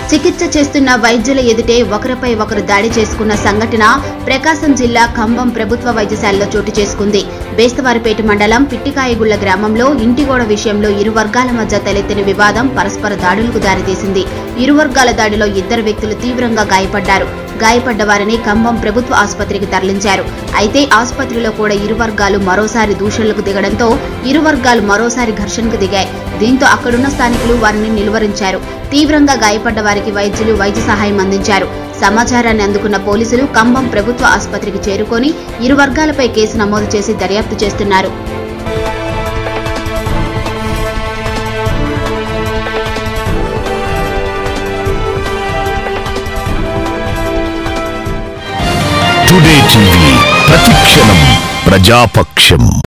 చికిత్స చేస్తున్న వైద్యుల ఎదుటే ఒకరిపై ఒకరు దాడి చేసుకున్న సంఘటన ప్రకాశం జిల్లా ఖమ్మం ప్రభుత్వ వైద్యశాలలో చోటు చేసుకుంది బేస్తవారిపేట మండలం పిట్టికాయగుళ్ల గ్రామంలో ఇంటిగోడ విషయంలో ఇరు వర్గాల మధ్య తలెత్తిన వివాదం పరస్పర దాడులకు దారితీసింది ఇరు వర్గాల దాడిలో ఇద్దరు వ్యక్తులు తీవ్రంగా గాయపడ్డారు గాయపడ్డ వారిని ఖమ్మం ప్రభుత్వ ఆసుపత్రికి తరలించారు అయితే ఆసుపత్రిలో కూడా ఇరు వర్గాలు మరోసారి దూషణలకు దిగడంతో ఇరు వర్గాలు మరోసారి ఘర్షణకు దిగాయి దీంతో అక్కడున్న స్థానికులు వారిని నిలువరించారు తీవ్రంగా గాయపడ్డ వారికి వైద్యులు వైద్య సహాయం అందించారు సమాచారాన్ని అందుకున్న పోలీసులు ఖమ్మం ప్రభుత్వ ఆసుపత్రికి చేరుకొని ఇరు వర్గాలపై కేసు నమోదు చేసి దర్యాప్తు చేస్తున్నారు టుడే టీవీ ప్రతిక్షణం ప్రజాపక్షం